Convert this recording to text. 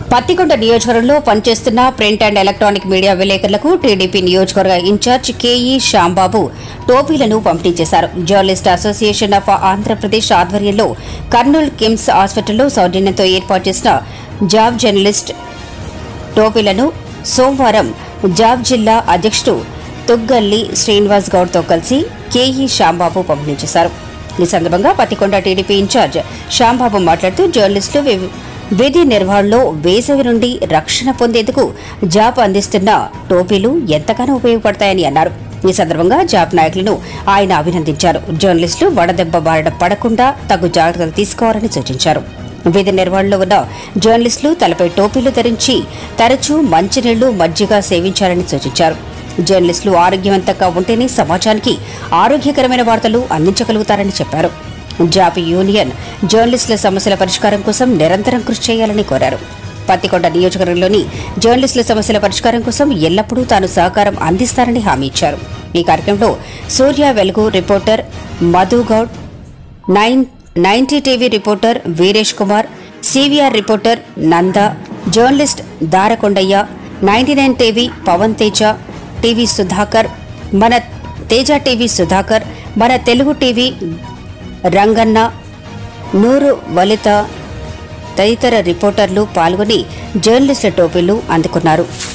పత్తికొండ నియోజకవర్గంలో పనిచేస్తున్న print and electronic media విలేకరులకు టీడీపీ నియోజకవర్గ ఇన్ఛార్జ్ కేఈ శ్యాంబాబు టోపీలను పంపిణీ చేశారు జర్నలిస్ట్ అసోసియేషన్ ఆఫ్ ఆంధ్రప్రదేశ్ ఆధ్వర్యంలో కర్నూలు కిమ్స్ హాస్పిటల్లో సౌజన్యంతో ఏర్పాటు చేసిన జాబ్ జర్నలిస్ట్ టోపీలను సోమవారం జాబ్ జిల్లా అధ్యక్షుడు తుగ్గల్లి శ్రీనివాస్ గౌడ్తో కలిసి కేఈ శ్యాంబాబు పంపిణీ చేశారు ఈ సందర్భంగా పత్తికొండ టీడీపీ ఇన్ఛార్జ్ శ్యాంబాబు మాట్లాడుతూ జర్నలిస్టులు వి- విధి నిర్వహణలో వేసవి నుండి రక్షణ పొందేందుకు జాబ్ అందిస్తున్న టోపీలు ఎంతగానో ఉపయోగపడతాయని అన్నారు ఈ సందర్భంగా జాబ్ నాయకులను ఆయన అభినందించారు జర్నలిస్టులు వడదెబ్బ బారిన పడకుండా తగు జాగ్రత్తలు తీసుకోవాలని సూచించారు విధి నిర్వహణలో ఉన్న జర్నలిస్టులు తలపై టోపీలు ధరించి తరచూ మంచినీళ్లు మజ్జిగ సేవించాలని సూచించారు జర్నలిస్టులు ఆరోగ్యవంతంగా ఉంటేనే సమాజానికి ఆరోగ్యకరమైన వార్తలు అందించగలుగుతారని చెప్పారు జాబ్ యూనియన్ జర్నలిస్టుల సమస్యల పరిష్కారం కోసం నిరంతరం కృషి చేయాలని కోరారు పత్తికొండ నియోజకవర్గంలోని జర్నలిస్టుల సమస్యల పరిష్కారం కోసం ఎల్లప్పుడూ తాను సహకారం అందిస్తారని హామీ ఇచ్చారు ఈ కార్యక్రమంలో Surya Velugu reporter Madhu Goud nine ninety TV reporter Veeresh Kumar CVR reporter Nanda journalist Darakondaiah ninety nine TV Pavan Teja TV Sudhakar మన తేజ టీవీ సుధాకర్ మన తెలుగు టీవీ రంగన్న నూరు వలిత తదితర రిపోర్టర్లు పాల్గొని జర్నలిస్టుల టోపీలు అందుకున్నారు